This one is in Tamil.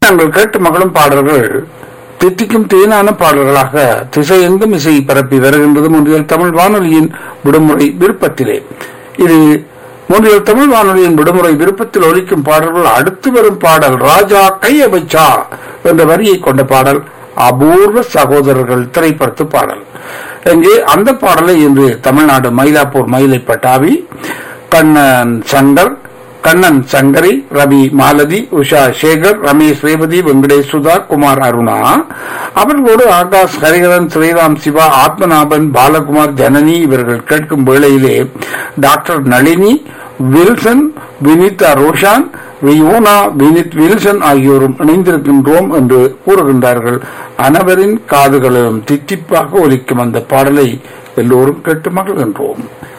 நாங்கள் கேட்டு மகளும் பாடல்கள் தித்திக்கும் தேனான பாடல்களாக திசையெங்கும் இசை பரப்பி வருகின்றது முன்றியல் தமிழ் வானொலியின் விடுமுறை விருப்பத்திலே இது முன்றியல் தமிழ் வானொலியின் விடுமுறை விருப்பத்தில் ஒலிக்கும் பாடல்கள் அடுத்து வரும் பாடல் ராஜா கையபச்சா என்ற வரியை கொண்ட பாடல் அபூர்வ சகோதரர்கள் திரைப்படத்து பாடல் இங்கே அந்த பாடலை இன்று தமிழ்நாடு மயிலாப்பூர் மயிலை பட்டாவி கண்ணன் சங்கர் கண்ணன் சங்கரி ரவி மாலதி உஷா சேகர் ரமேஷ் ரேவதி வெங்கடேஷ் சுதா குமார் அருணா அவர்களோடு ஆகாஷ் ஹரிகரன் ஸ்ரீராம் சிவா ஆத்மநாபன் பாலகுமார் ஜனனி இவர்கள் கேட்கும் வேளையிலே doctor Nalini Wilson Vinitha Roshan Viona Vineeth Wilson ஆகியோரும் இணைந்திருக்கின்றோம் என்று கூறுகின்றார்கள் அனைவரின் காதுகளிலும் தித்திப்பாக ஒலிக்கும் அந்த பாடலை எல்லோரும் கேட்டு மகிழ்கின்றோம்